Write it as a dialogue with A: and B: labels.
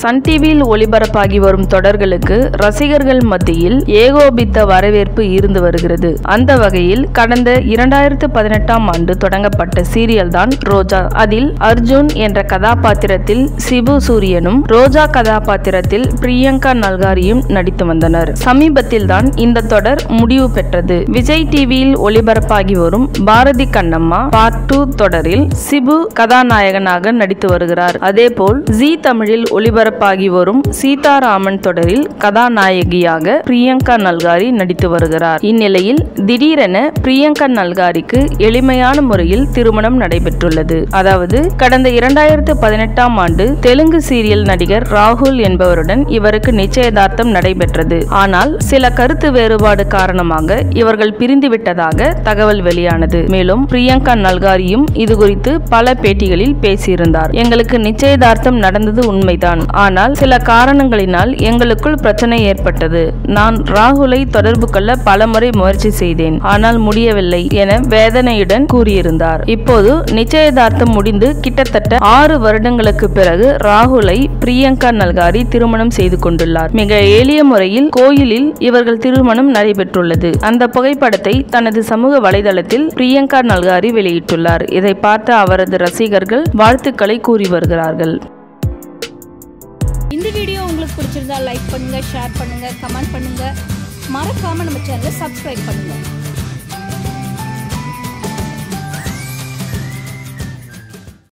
A: Sun டிவியில் ஒளிபரப்பாகி வரும் தொடர்களுக்கு ரசிகர்கள் மத்தியில் ஏகோபித்த வரவேற்பு இருந்து வருகிறது அந்த வகையில் கடந்த இரண்டாயிரத்து பதினெட்டாம் ஆண்டு தொடங்கப்பட்ட சீரியல் தான் ரோஜா அதில் அர்ஜுன் என்ற கதாபாத்திரத்தில் சிபு சூரியனும் ரோஜா கதாபாத்திரத்தில் பிரியங்கா நல்காரியும் நடித்து வந்தனர் சமீபத்தில் தான் இந்த தொடர் முடிவு பெற்றது விஜய் டிவியில் ஒளிபரப்பாகி வரும் பாரதி கண்ணம்மா பார்ட் டூ தொடரில் சிபு கதாநாயகனாக நடித்து வருகிறார் அதேபோல் ஜி தமிழில் ஒளிபரப்பாகி வரும் சீதாராமன் தொடரில் கதாநாயகியாக பிரியங்கா நல்காரி நடித்து வருகிறார் இந்நிலையில் திடீரென பிரியங்கா நல்காரிக்கு எளிமையான முறையில் திருமணம் நடைபெற்றுள்ளது அதாவது கடந்த இரண்டாயிரத்து பதினெட்டாம் ஆண்டு தெலுங்கு சீரியல் நடிகர் ராகுல் என்பவருடன் இவருக்கு நிச்சயதார்த்தம் நடைபெற்றது ஆனால் சில கருத்து வேறுபாடு காரணமாக இவர்கள் பிரிந்து விட்டதாக தகவல் வெளியானது மேலும் பிரியங்கா நல்காரியும் இது குறித்து பல பேட்டிகளில் பேசியிருந்தார் எங்களுக்கு நிச்சயதார்த்தம் நடந்தது உண்மைதான் ஆனால் சில காரணங்களினால் எங்களுக்குள் பிரச்சனை ஏற்பட்டது நான் ராகுலை தொடர்பு கொள்ள பலமுறை முயற்சி செய்தேன் ஆனால் முடியவில்லை என வேதனையுடன் கூறியிருந்தார் இப்போது நிச்சயதார்த்தம் முடிந்து கிட்டத்தட்ட ஆறு வருடங்களுக்கு பிறகு ராகுலை பிரியங்கா நல்காரி திருமணம் செய்து கொண்டுள்ளார் மிக எளிய முறையில் கோயிலில் இவர்கள் திருமணம் நடைபெற்றுள்ளது அந்த புகைப்படத்தை தனது சமூக வலைதளத்தில் பிரியங்கா நல்காரி வெளியிட்டுள்ளார் இதை பார்த்த அவரது ரசிகர்கள் வாழ்த்துக்களை கூறி வருகிறார்கள்
B: இந்த வீடியோ உங்களுக்கு பிடிச்சிருந்தா லைக் பண்ணுங்க ஷேர் பண்ணுங்க கமெண்ட் பண்ணுங்க மறக்காம நம்ம சேனலை சப்ஸ்கிரைப் பண்ணுங்க